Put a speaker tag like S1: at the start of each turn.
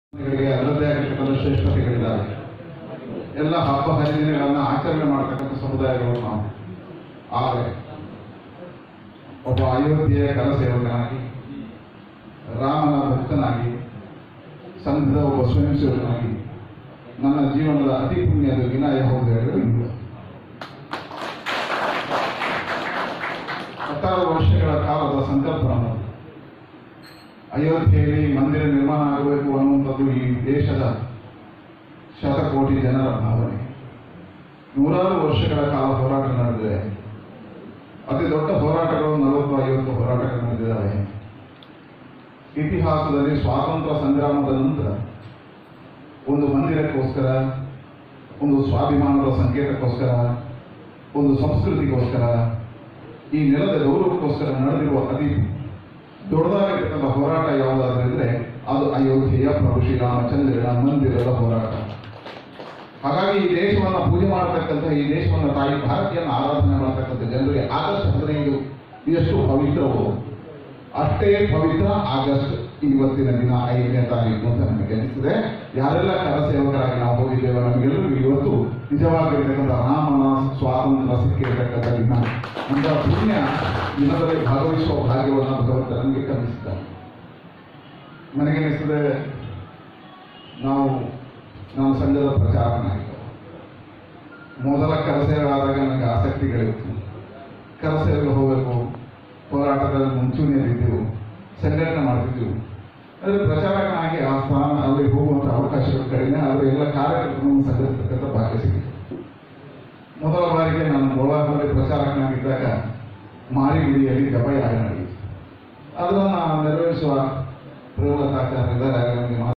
S1: ಗಳಿಗೆ ಅದರದ್ದೇ ಆಗಿರ್ತಕ್ಕಂಥ ಶ್ರೇಷ್ಠತೆಗಳಿದ್ದಾವೆ ಎಲ್ಲ ಹಬ್ಬ ಹರಿದಿನಗಳನ್ನು ಆಚರಣೆ ಮಾಡತಕ್ಕಂಥ ಸಮುದಾಯಗಳು ನಾವು ಆದರೆ ಒಬ್ಬ ಅಯೋಧ್ಯೆಯ ಕಲಸೇವಕನಾಗಿ ರಾಮನ ಭಕ್ತನಾಗಿ ಸಂಘದ ಒಬ್ಬ ಸ್ವಯಂ ಸೇವಕನಾಗಿ ನನ್ನ ಜೀವನದ ಅತಿ ಪುಣ್ಯದ ದಿನ ಯಾವುದು ಹೇಳಿದ್ರೆ ಇಂದು ಹತ್ತಾರು ವರ್ಷಗಳ ಕಾಲದ ಸಂಕಲ್ಪ ನಮ್ಮದು ಅಯೋಧ್ಯೆಯಲ್ಲಿ ಮಂದಿರ ನಿರ್ಮಾಣ ಆಗಬೇಕು ಅನ್ನುವಂಥದ್ದು ಈ ದೇಶದ ಶತಕೋಟಿ ಜನರ ಭಾವನೆ ನೂರಾರು ವರ್ಷಗಳ ಕಾಲ ಹೋರಾಟ ನಡೆದಿದೆ ಅತಿ ದೊಡ್ಡ ಹೋರಾಟಗಳು ನಲವತ್ತು ಐವತ್ತು ಹೋರಾಟಗಳು ನಡೆದಿದ್ದಾವೆ ಇತಿಹಾಸದಲ್ಲಿ ಸ್ವಾತಂತ್ರ್ಯ ಸಂಗ್ರಾಮದ ನಂತರ ಒಂದು ಮಂದಿರಕ್ಕೋಸ್ಕರ ಒಂದು ಸ್ವಾಭಿಮಾನದ ಸಂಕೇತಕ್ಕೋಸ್ಕರ ಒಂದು ಸಂಸ್ಕೃತಿಗೋಸ್ಕರ ಈ ನೆಲದ ಗೌರವಕ್ಕೋಸ್ಕರ ನಡೆದಿರುವ ಅತಿ ದೊಡ್ಡದಾಗಿರ್ತಕ್ಕಂಥ ಹೋರಾಟ ಯಾವುದಾದ್ರೂ ಇದ್ರೆ ಅದು ಅಯೋಧ್ಯೆಯ ಪ್ರಭು ಶ್ರೀರಾಮಚಂದ್ರನ ಮಂದಿರದ ಹೋರಾಟ ಹಾಗಾಗಿ ಈ ದೇಶವನ್ನು ಪೂಜೆ ಮಾಡತಕ್ಕಂಥ ಈ ದೇಶವನ್ನು ತಾಯಿ ಭಾರತೀಯನ ಆರಾಧನೆ ಮಾಡತಕ್ಕಂಥ ಜನರಿಗೆ ಆಗಸ್ಟ್ ಹದಿನೈದು ಎಷ್ಟು ಪವಿತ್ರವೋ ಅಷ್ಟೇ ಪವಿತ್ರ ಆಗಸ್ಟ್ ಇವತ್ತಿನ ದಿನ ಐದನೇ ತಾರೀಕು ಅಂತ ನಮಗೆ ಅನಿಸಿದೆ ಯಾರೆಲ್ಲ ಕರಸೇವಕರಾಗಿ ನಾವು ಹೋಗಿದ್ದೇವೆ ನಮಗೆಲ್ಲರಿಗೂ ಇವತ್ತು ನಿಜವಾಗಿರ್ತಕ್ಕಂಥ ರಾಮನ ಸ್ವಾತಂತ್ರ್ಯ ಸಿಕ್ಕಿರ್ತಕ್ಕಂಥ ದಿನ ಅಂತ ಪುಣ್ಯ ದಿನದಲ್ಲಿ ಭಾಗವಹಿಸುವ ಭಾಗ್ಯವನ್ನು ಭಗವಂತ ನಮಗೆ ಕಲಿಸಿದ್ದಾರೆ ನನಗನ್ನಿಸ್ತದೆ ನಾವು ನಾನು ಸಂಘದ ಪ್ರಚಾರಕನಾಗಿದ್ದೆ ಮೊದಲ ಕರಸೇವೆ ಆದಾಗ ನನಗೆ ಆಸಕ್ತಿಗಳಿತ್ತು ಕರಸೇವೆಗೆ ಹೋಗಬೇಕು ಹೋರಾಟದಲ್ಲಿ ಮುಂಚೂಣಿಯಲ್ಲಿದ್ದೆವು ಸಂಘಟನೆ ಮಾಡ್ತಿದ್ದೆವು ಆದರೆ ಪ್ರಚಾರಕನಾಗಿ ಆ ಸ್ಥಾನ ಅಲ್ಲಿ ಹೋಗುವಂಥ ಅವಕಾಶಗಳು ಕಡಿಮೆ ಆದರೆ ಎಲ್ಲ ಕಾರ್ಯಕ್ರಮವನ್ನು ಸಂಘಟಿಸ್ತಕ್ಕಂಥ ಭಾಗ್ಯ ಸಿಕ್ಕಿತು ಮೊದಲ ಬಾರಿಗೆ ನಾನು ಗೋಳಾದಲ್ಲಿ ಪ್ರಚಾರಕನಾಗಿದ್ದಾಗ ಮಾರಿಗುಡಿಯಲ್ಲಿ ಗಬಯಾಗ ನಡೆಯಿತು ಅದನ್ನು ನೆರವೇರಿಸುವ ಪ್ರಬಲತಾಚಾರ್ಯ ಇದ್ದಾರೆ ನನಗೆ